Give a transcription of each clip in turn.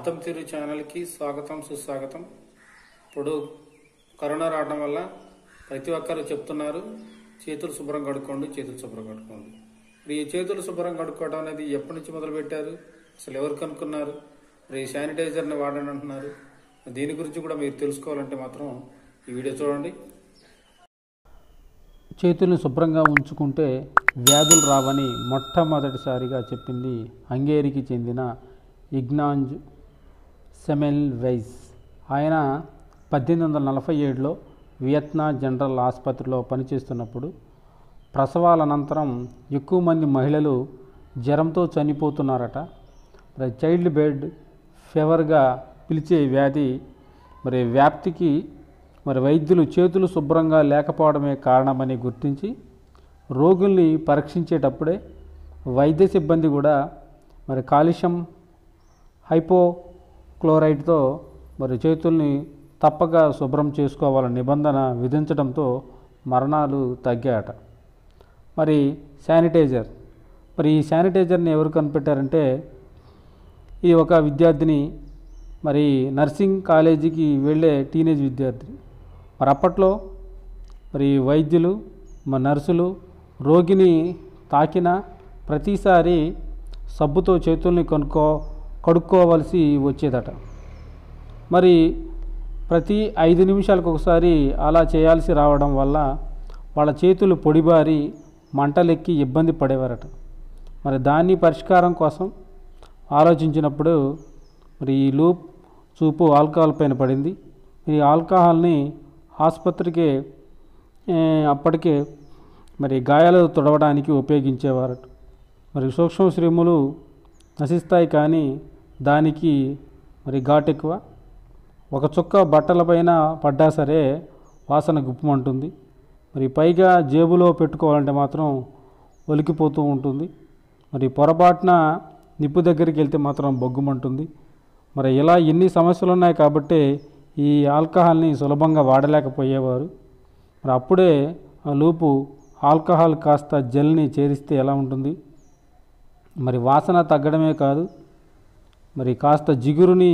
అద్దం తీరు ఛానల్కి స్వాగతం సుస్వాగతం ఇప్పుడు కరోనా రావడం వల్ల ప్రతి ఒక్కరు చెప్తున్నారు చేతులు శుభ్రం కడుక్కోండి చేతులు శుభ్రం కడుక్కోండి మరి ఈ చేతులు శుభ్రం కడుక్కోవడం అనేది ఎప్పటి నుంచి మొదలు పెట్టారు అసలు ఎవరు కనుక్కున్నారు మరి ఈ శానిటైజర్ని వాడండి అంటున్నారు దీని గురించి కూడా మీరు తెలుసుకోవాలంటే మాత్రం ఈ వీడియో చూడండి చేతులను శుభ్రంగా ఉంచుకుంటే వ్యాధులు రావని మొట్టమొదటిసారిగా చెప్పింది హంగేరికి చెందిన ఇగ్నాంజ్ సెమెల్ వైజ్ ఆయన పద్దెనిమిది వందల నలభై ఏడులో వియత్నా జనరల్ ఆసుపత్రిలో పనిచేస్తున్నప్పుడు ప్రసవాల అనంతరం ఎక్కువ మంది మహిళలు జ్వరంతో చనిపోతున్నారట మరి చైల్డ్ బెడ్ ఫీవర్గా పిలిచే వ్యాధి మరి వ్యాప్తికి మరి వైద్యులు చేతులు శుభ్రంగా లేకపోవడమే కారణమని గుర్తించి రోగుల్ని పరీక్షించేటప్పుడే వైద్య సిబ్బంది కూడా మరి కాలుష్యం హైపోక్లోరైడ్తో మరి చేతుల్ని తప్పక శుభ్రం చేసుకోవాలని నిబంధన విధించడంతో మరణాలు తగ్గాయట మరి శానిటైజర్ మరి ఈ శానిటైజర్ని ఎవరు కనిపెట్టారంటే ఈ ఒక విద్యార్థిని మరి నర్సింగ్ కాలేజీకి వెళ్ళే టీనేజ్ విద్యార్థి మరి అప్పట్లో మరి వైద్యులు మా నర్సులు రోగిని తాకిన ప్రతిసారి సబ్బుతో చేతుల్ని కొనుక్కో కడుక్కోవలసి వచ్చేదట మరి ప్రతి ఐదు నిమిషాలకు ఒకసారి అలా చేయాల్సి రావడం వల్ల వాళ్ళ చేతులు పొడిబారి మంటలెక్కి ఇబ్బంది పడేవారట మరి దాన్ని పరిష్కారం కోసం ఆలోచించినప్పుడు మరి ఈ లూప్ చూపు ఆల్కహాల్ పైన పడింది ఈ ఆల్కహాల్ని ఆసుపత్రికి ఏ, అప్పటికే మరి గాయాలు తుడవడానికి ఉపయోగించేవారు మరి సూక్ష్మ శ్రీములు నశిస్తాయి కానీ దానికి మరి ఘాటు ఎక్కువ ఒక చుక్క బట్టలపైన పడ్డా సరే వాసన గుప్పమంటుంది మరి పైగా జేబులో పెట్టుకోవాలంటే మాత్రం ఒలికిపోతూ ఉంటుంది మరి పొరపాటున నిప్పు దగ్గరికి వెళ్తే మాత్రం బొగ్గుమంటుంది మరి ఇలా ఎన్ని సమస్యలు ఉన్నాయి కాబట్టి ఈ ఆల్కహాల్ని సులభంగా వాడలేకపోయేవారు మరి అప్పుడే ఆ లూపు ఆల్కహాల్ కాస్త జెల్ని చేరిస్తే ఎలా ఉంటుంది మరి వాసన తగ్గడమే కాదు మరి కాస్త జిగురుని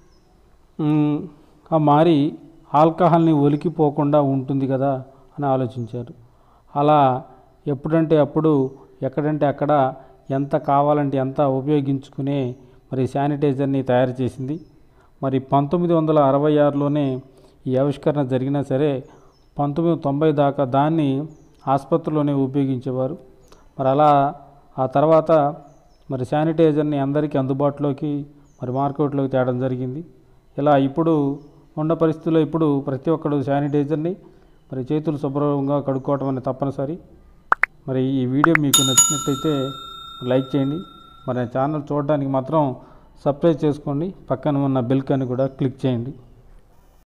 మ్, ఆ మారి ఆల్కహాల్ని ఒలికిపోకుండా ఉంటుంది కదా అని ఆలోచించారు అలా ఎప్పుడంటే అప్పుడు ఎక్కడంటే అక్కడ ఎంత కావాలంటే ఎంత ఉపయోగించుకునే మరి శానిటైజర్ని తయారు చేసింది మరి పంతొమ్మిది వందల అరవై ఆరులోనే ఈ ఆవిష్కరణ జరిగినా సరే పంతొమ్మిది వందల తొంభై దాకా దాన్ని ఆసుపత్రిలోనే ఉపయోగించేవారు మరి అలా ఆ తర్వాత మరి శానిటైజర్ని అందరికీ అందుబాటులోకి మరి మార్కెట్లోకి తేవడం జరిగింది ఇలా ఇప్పుడు ఉన్న పరిస్థితుల్లో ఇప్పుడు ప్రతి ఒక్కడు శానిటైజర్ని మరి చేతులు శుభ్రంగా కడుక్కోవడం అనేది తప్పనిసరి మరి ఈ వీడియో మీకు నచ్చినట్టయితే లైక్ చేయండి మరి నా ఛానల్ చూడడానికి మాత్రం సబ్స్క్రైబ్ చేసుకోండి పక్కన ఉన్న బెల్ కాని కూడా క్లిక్ చేయండి